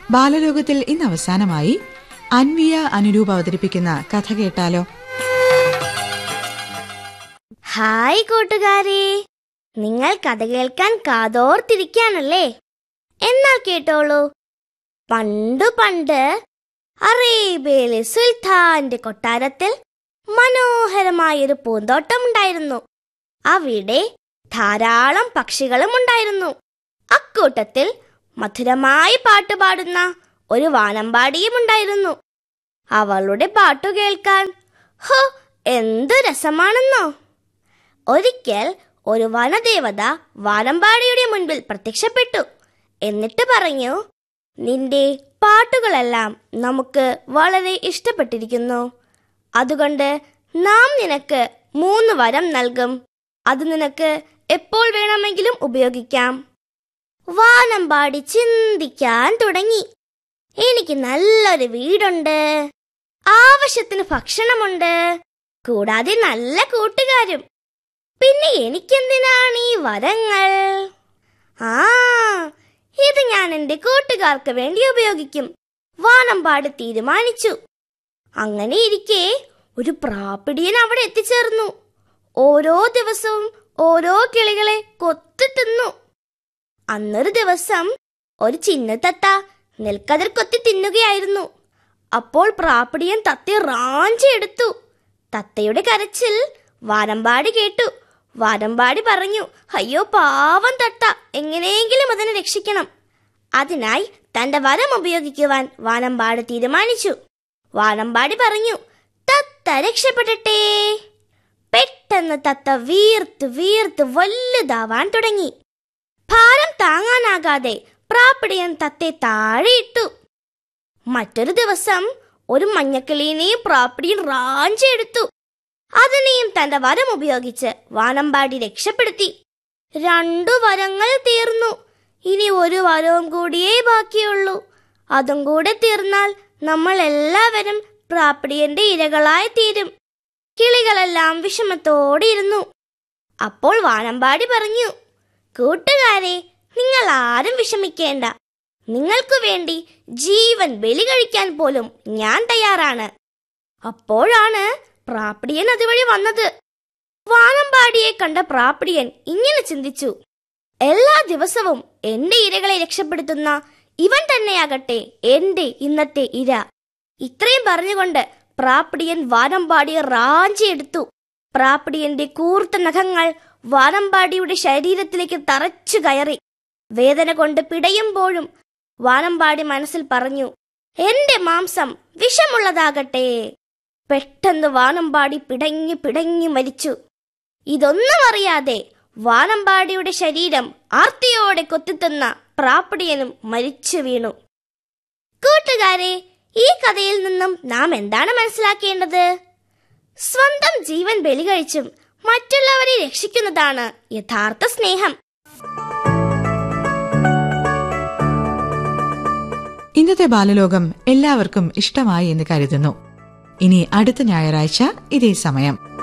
ബാലലോകത്തിൽ ഇന്ന് അവസാനമായി അൻവിയ അനുരൂപ് അവതരിപ്പിക്കുന്ന കഥ കേട്ടാലോ ഹായ് കൂട്ടുകാരെ നിങ്ങൾ കഥ കേൾക്കാൻ കാതോർത്തിരിക്കാണല്ലേ എന്നാൽ കേട്ടോളൂ പണ്ടു പണ്ട് അറേബ്യയിലെ സുൽത്താന്റെ കൊട്ടാരത്തിൽ മനോഹരമായൊരു പൂന്തോട്ടം ഉണ്ടായിരുന്നു അവിടെ ധാരാളം പക്ഷികളും ഉണ്ടായിരുന്നു അക്കൂട്ടത്തിൽ മധുരമായി പാട്ടുപാടുന്ന ഒരു വാനമ്പാടിയും ഉണ്ടായിരുന്നു അവളുടെ പാട്ടു കേൾക്കാൻ ഹോ എന്തു രസമാണെന്നോ ഒരിക്കൽ ഒരു വനദേവത വാനമ്പാടിയുടെ മുൻപിൽ പ്രത്യക്ഷപ്പെട്ടു എന്നിട്ട് പറഞ്ഞു നിന്റെ പാട്ടുകളെല്ലാം നമുക്ക് വളരെ ഇഷ്ടപ്പെട്ടിരിക്കുന്നു അതുകൊണ്ട് നാം നിനക്ക് മൂന്ന് വരം നൽകും അത് നിനക്ക് എപ്പോൾ വേണമെങ്കിലും ഉപയോഗിക്കാം വാനമ്പാടി ചിന്തിക്കാൻ തുടങ്ങി എനിക്ക് നല്ലൊരു വീടുണ്ട് ആവശ്യത്തിന് ഭക്ഷണമുണ്ട് കൂടാതെ നല്ല കൂട്ടുകാരും പിന്നെ എനിക്കെന്തിനാണ് ഈ വരങ്ങൾ ആ ഇത് ഞാൻ എന്റെ കൂട്ടുകാർക്ക് വേണ്ടി ഉപയോഗിക്കും വാനമ്പാട് തീരുമാനിച്ചു അങ്ങനെ ഇരിക്കെ ഒരു പ്രാപ്പിടിയൻ അവിടെ എത്തിച്ചേർന്നു ഓരോ ദിവസവും ഓരോ കിളികളെ കൊത്തി തിന്നു അന്നൊരു ദിവസം ഒരു ചിന്നത്തത്ത നെൽക്കതിർ കൊത്തി തിന്നുകയായിരുന്നു അപ്പോൾ പ്രാപ്പിടിയൻ തത്തയെ റാഞ്ചിയെടുത്തു തത്തയുടെ കരച്ചിൽ വാനമ്പാടി കേട്ടു വാനമ്പാടി പറഞ്ഞു അയ്യോ പാവം തത്ത എങ്ങനെയെങ്കിലും അതിനെ രക്ഷിക്കണം അതിനായി തന്റെ വരം ഉപയോഗിക്കുവാൻ വാനമ്പാടി തീരുമാനിച്ചു വാനമ്പാടി പറഞ്ഞു തത്ത രക്ഷപ്പെടട്ടെ പെട്ടെന്ന് തത്ത വീർത്ത് വീർത്ത് വലുതാവാൻ തുടങ്ങി ഭാരം താങ്ങാനാകാതെ പ്രാപ്പിടിയൻ തത്തെ താഴെയിട്ടു മറ്റൊരു ദിവസം ഒരു മഞ്ഞക്കിളീനെയും പ്രാപ്പിടിയൻ റാഞ്ചെടുത്തു അതിനെയും തന്റെ വരം ഉപയോഗിച്ച് വാനമ്പാടി രക്ഷപ്പെടുത്തി രണ്ടു വരങ്ങൾ തീർന്നു ഇനി ഒരു വരവും കൂടിയേ ബാക്കിയുള്ളൂ അതും കൂടെ തീർന്നാൽ നമ്മൾ എല്ലാവരും പ്രാപ്പിടിയന്റെ ഇരകളായി തീരും കിളികളെല്ലാം വിഷമത്തോടെ ഇരുന്നു അപ്പോൾ വാനമ്പാടി പറഞ്ഞു കൂട്ടുകാരെ നിങ്ങൾ ആരും വിഷമിക്കേണ്ട നിങ്ങൾക്കു വേണ്ടി ജീവൻ ബലി കഴിക്കാൻ പോലും ഞാൻ തയ്യാറാണ് അപ്പോഴാണ് പ്രാപ്പിടിയൻ അതുവഴി വന്നത് വാനമ്പാടിയെ കണ്ട പ്രാപ്പിടിയൻ ഇങ്ങനെ ചിന്തിച്ചു എല്ലാ ദിവസവും എന്റെ ഇരകളെ രക്ഷപ്പെടുത്തുന്ന ഇവൻ തന്നെയാകട്ടെ എന്റെ ഇന്നത്തെ ഇര ഇത്രയും പറഞ്ഞുകൊണ്ട് പ്രാപ്പിടിയൻ വാനമ്പാടിയെ റാഞ്ചിയെടുത്തു പ്രാപ്പിടിയന്റെ കൂർത്ത നഖങ്ങൾ വാനമ്പാടിയുടെ ശരീരത്തിലേക്ക് തറച്ചു കയറി വേദന കൊണ്ട് പിടയുമ്പോഴും വാനമ്പാടി മനസ്സിൽ പറഞ്ഞു എന്റെ മാംസം വിഷമുള്ളതാകട്ടെ പെട്ടെന്ന് വാനമ്പാടി പിടങ്ങി പിടങ്ങി മരിച്ചു ഇതൊന്നും അറിയാതെ വാനമ്പാടിയുടെ ശരീരം ആർത്തിയോടെ കൊത്തിത്തുന്ന പ്രാപ്പിടിയനും മരിച്ചു വീണു കൂട്ടുകാരെ ഈ കഥയിൽ നിന്നും നാം എന്താണ് മനസ്സിലാക്കേണ്ടത് സ്വന്തം ജീവൻ ബലി കഴിച്ചും മറ്റുള്ളവരെ രക്ഷിക്കുന്നതാണ് യഥാർത്ഥ സ്നേഹം ഇന്നത്തെ ബാലലോകം എല്ലാവർക്കും ഇഷ്ടമായി എന്ന് കരുതുന്നു ഇനി അടുത്ത ഞായറാഴ്ച ഇതേ സമയം